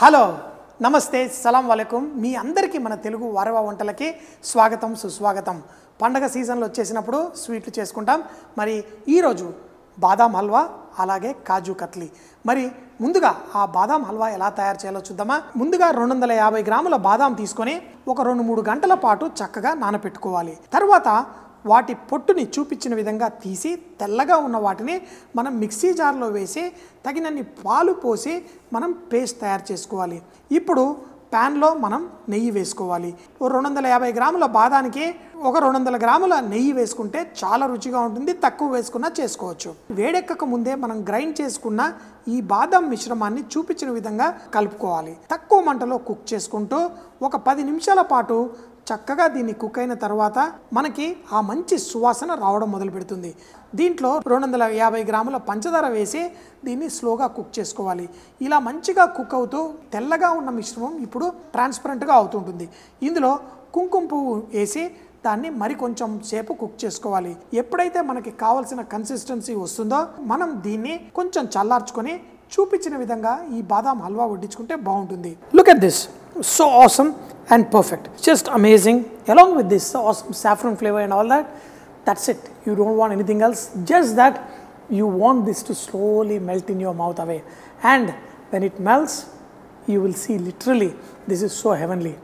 Hello నమస్తే సలాం వలైకుం మీ అందరికీ మన తెలుగు వారవ వంటలకి స్వాగతం సుస్వాగతం పండగ సీజన్లో వచ్చేసినప్పుడు స్వీట్లు చేసుకుంటాం మరి ఈరోజు బాదాం హల్వా అలాగే కాజు కత్లీ మరి ముందుగా ఆ బాదాం హల్వా ఎలా తయారు చేయాలో చూద్దామా ముందుగా రెండు వందల యాభై గ్రాముల బాదాం తీసుకొని ఒక రెండు మూడు గంటల పాటు చక్కగా నానపెట్టుకోవాలి తర్వాత వాటి పొట్టుని చూపించిన విధంగా తీసి తెల్లగా ఉన్న వాటిని మనం మిక్సీ జార్లో వేసి తగినన్ని పాలు పోసి మనం పేస్ట్ తయారు చేసుకోవాలి ఇప్పుడు ప్యాన్లో మనం నెయ్యి వేసుకోవాలి ఓ రెండు వందల యాభై గ్రాముల బాదానికి ఒక రెండు వందల గ్రాముల నెయ్యి వేసుకుంటే చాలా రుచిగా ఉంటుంది తక్కువ వేసుకున్నా చేసుకోవచ్చు వేడెక్కక ముందే మనం గ్రైండ్ చేసుకున్న ఈ బాదం మిశ్రమాన్ని చూపించిన విధంగా కలుపుకోవాలి తక్కువ మంటలో కుక్ చేసుకుంటూ ఒక పది నిమిషాల పాటు చక్కగా దీన్ని కుక్ అయిన తర్వాత మనకి ఆ మంచి సువాసన రావడం మొదలు పెడుతుంది దీంట్లో రెండు వందల యాభై గ్రాముల పంచదార వేసి దీన్ని స్లోగా కుక్ చేసుకోవాలి ఇలా మంచిగా కుక్ అవుతూ తెల్లగా ఉన్న మిశ్రమం ఇప్పుడు ట్రాన్స్పరెంట్గా అవుతుంటుంది ఇందులో కుంకుమ పువ్వు వేసి దాన్ని మరి కొంచెం సేపు కుక్ చేసుకోవాలి ఎప్పుడైతే మనకి కావాల్సిన కన్సిస్టెన్సీ వస్తుందో మనం దీన్ని కొంచెం చల్లార్చుకొని చూపించిన విధంగా ఈ బాదాం హల్వా వడ్డించుకుంటే బాగుంటుంది look at this so awesome and perfect just amazing along with this awesome saffron flavour and all that that's it you don't want anything else just that you want this to slowly melt in your mouth away and when it melts you will see literally this is so heavenly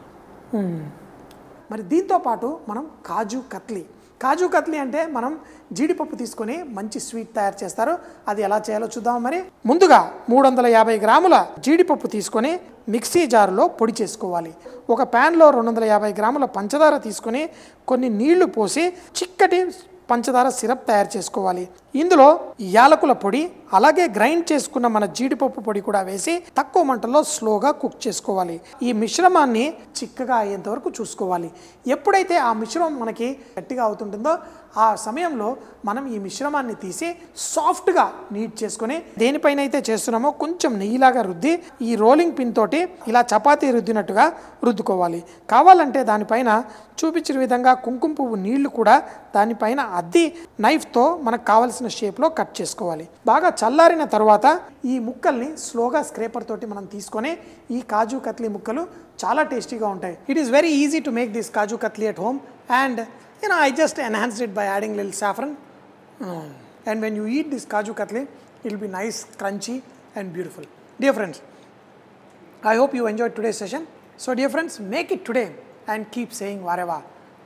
మరి దీంతో పాటు మనం కాజు కత్లీ కాజు కత్లీ అంటే మనం జీడిపప్పు తీసుకొని మంచి sweet తయారు చేస్తారు అది ఎలా చేయాలో చూద్దాం మరి ముందుగా మూడు వందల యాభై గ్రాముల జీడిపప్పు తీసుకొని మిక్సీ జారులో పొడి చేసుకోవాలి ఒక ప్యాన్లో రెండు వందల యాభై గ్రాముల పంచదార తీసుకొని కొన్ని నీళ్లు పోసి చిక్కటి పంచదార సిరప్ తయారు చేసుకోవాలి ఇందులో యాలకుల పొడి అలాగే గ్రైండ్ చేసుకున్న మన జీడిపప్పు పొడి కూడా వేసి తక్కువ మంటలో స్లోగా కుక్ చేసుకోవాలి ఈ మిశ్రమాన్ని చిక్కగా అయ్యేంత వరకు చూసుకోవాలి ఎప్పుడైతే ఆ మిశ్రమం మనకి గట్టిగా అవుతుంటుందో ఆ సమయంలో మనం ఈ మిశ్రమాన్ని తీసి సాఫ్ట్గా నీట్ చేసుకొని దేనిపైన అయితే చేస్తున్నామో కొంచెం నెయ్యిలాగా రుద్ది ఈ రోలింగ్ పిన్ తోటి ఇలా చపాతీ రుద్దినట్టుగా రుద్దుకోవాలి కావాలంటే దానిపైన చూపించిన విధంగా కుంకుమ పువ్వు నీళ్లు కూడా దానిపైన అద్ది నైఫ్తో మనకు కావలసిన షేప్లో కట్ చేసుకోవాలి బాగా చల్లారిన తర్వాత ఈ ముక్కల్ని స్లోగా స్క్రేపర్ తోటి మనం తీసుకొని ఈ కాజు కత్లీ ముక్కలు చాలా టేస్టీగా ఉంటాయి it is very easy to make this kaju katli at home and you know i just enhanced it by adding little saffron Mm. and when you eat this kaju katli it will be nice crunchy and beautiful dear friends i hope you enjoyed today's session so dear friends make it today and keep saying vareva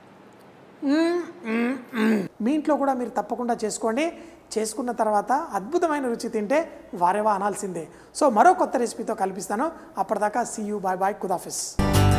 మీ ఇంట్లో కూడా మీరు తప్పకుండా చేసుకోండి చేసుకున్న తర్వాత అద్భుతమైన రుచి తింటే వారేవా అనాల్సిందే సో మరో కొత్త రెసిపీతో కల్పిస్తాను అప్పటిదాకా సీ యూ బాయ్ బాయ్ కుదాఫిస్